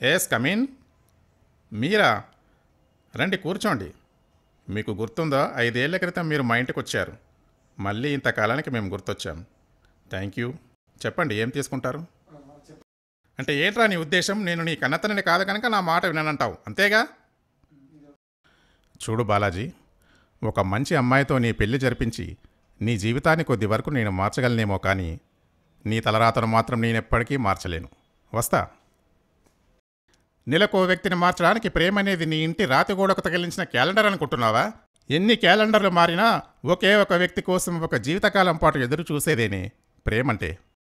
yes కమీన్ మీరా రండి కూర్చోండి మీకు గుర్తుందో ఐదేళ్ల క్రితం మీరు మా ఇంటికి వచ్చారు మళ్ళీ ఇంతకాలానికి మేము గుర్తొచ్చాం థ్యాంక్ యూ చెప్పండి ఏం తీసుకుంటారు అంటే ఏంట్రా నీ ఉద్దేశం నేను నీ కన్నతనని కాదు కనుక నా మాట విననంటావు అంతేగా చూడు బాలాజీ ఒక మంచి అమ్మాయితో నీ పెళ్లి జరిపించి నీ జీవితాన్ని కొద్ది వరకు నేను మార్చగలనేమో కానీ నీ తలరాతను మాత్రం నేను ఎప్పటికీ మార్చలేను వస్తా నెలకు ఓ వ్యక్తిని మార్చడానికి ప్రేమ అనేది నీ ఇంటి రాతి గోడకు తగిలించిన క్యాలెండర్ అనుకుంటున్నావా ఎన్ని క్యాలెండర్లు మారినా ఒకే ఒక వ్యక్తి కోసం ఒక జీవితకాలం పాటు ఎదురు చూసేదేనే ప్రేమంటే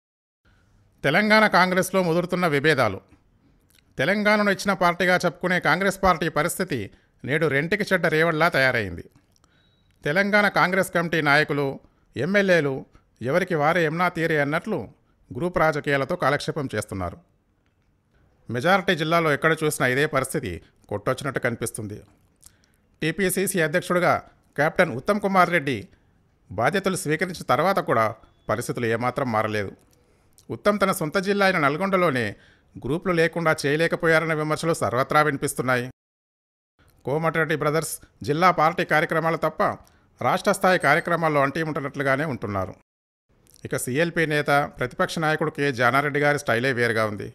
తెలంగాణ కాంగ్రెస్లో ముదురుతున్న విభేదాలు తెలంగాణను ఇచ్చిన పార్టీగా చెప్పుకునే కాంగ్రెస్ పార్టీ పరిస్థితి నేడు రెంటికి చెడ్డ రేవళ్లా తయారైంది తెలంగాణ కాంగ్రెస్ కమిటీ నాయకులు ఎమ్మెల్యేలు ఎవరికి వారే ఎమ్నా తీరే అన్నట్లు గ్రూప్ రాజకీయాలతో కాలక్షేపం చేస్తున్నారు మెజారిటీ జిల్లాలో ఎక్కడ చూసినా ఇదే పరిస్థితి కొట్టొచ్చినట్టు కనిపిస్తుంది టీపీసీసీ అధ్యక్షుడిగా కెప్టెన్ ఉత్తమ్ కుమార్ రెడ్డి బాధ్యతలు స్వీకరించిన తర్వాత కూడా పరిస్థితులు ఏమాత్రం మారలేదు ఉత్తమ్ తన సొంత జిల్లా అయిన నల్గొండలోనే గ్రూపులు లేకుండా చేయలేకపోయారన్న విమర్శలు సర్వత్రా వినిపిస్తున్నాయి కోమటిరెడ్డి బ్రదర్స్ జిల్లా పార్టీ కార్యక్రమాలు తప్ప రాష్ట్ర స్థాయి కార్యక్రమాల్లో అంటీ ఉంటున్నట్లుగానే ఉంటున్నారు ఇక సీఎల్పీ నేత ప్రతిపక్ష నాయకుడు కె జానారెడ్డి గారి స్టైలే వేరుగా ఉంది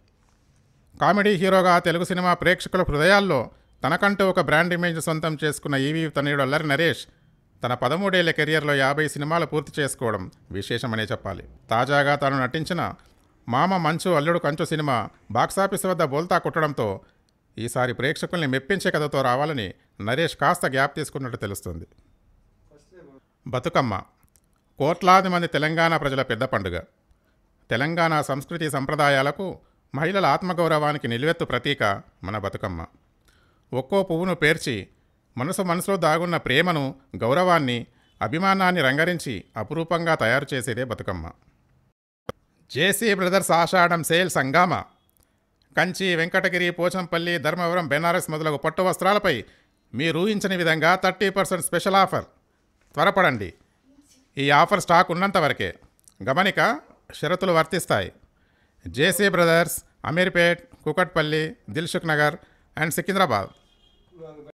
కామెడీ హీరోగా తెలుగు సినిమా ప్రేక్షకుల హృదయాల్లో తనకంటూ ఒక బ్రాండ్ ఇమేజ్ సొంతం చేసుకున్న ఈవీ తనయుడు అల్లరి నరేష్ తన పదమూడేళ్ల కెరియర్లో యాభై సినిమాలు పూర్తి చేసుకోవడం విశేషమనే చెప్పాలి తాజాగా తాను నటించిన మామ మంచు అల్లుడు కంచు సినిమా బాక్సాఫీస్ వద్ద బోల్తా కొట్టడంతో ఈసారి ప్రేక్షకుల్ని మెప్పించే కథతో రావాలని నరేష్ కాస్త గ్యాప్ తీసుకున్నట్టు తెలుస్తుంది బతుకమ్మ కోట్లాది మంది తెలంగాణ ప్రజల పెద్ద పండుగ తెలంగాణ సంస్కృతి సంప్రదాయాలకు మహిళల ఆత్మగౌరవానికి నిలువెత్తు ప్రతీక మన బతుకమ్మ ఒక్కో పువ్వును పేర్చి మనసు మనసులో దాగున్న ప్రేమను గౌరవాన్ని అభిమానాన్ని రంగరించి అపురూపంగా తయారు చేసేదే బతుకమ్మ జేసీ బ్రదర్స్ ఆషాఢం సేల్ సంగామ కంచి వెంకటగిరి పోచంపల్లి ధర్మవరం బెనారస్ మొదలగు పట్టు వస్త్రాలపై మీరు ఊహించని విధంగా థర్టీ పర్సెంట్ స్పెషల్ ఆఫర్ త్వరపడండి ఈ ఆఫర్ స్టాక్ ఉన్నంత వరకే గమనిక షరతులు వర్తిస్తాయి JC brothers Ameerpet Kukatpally Dilsukh Nagar and Secunderabad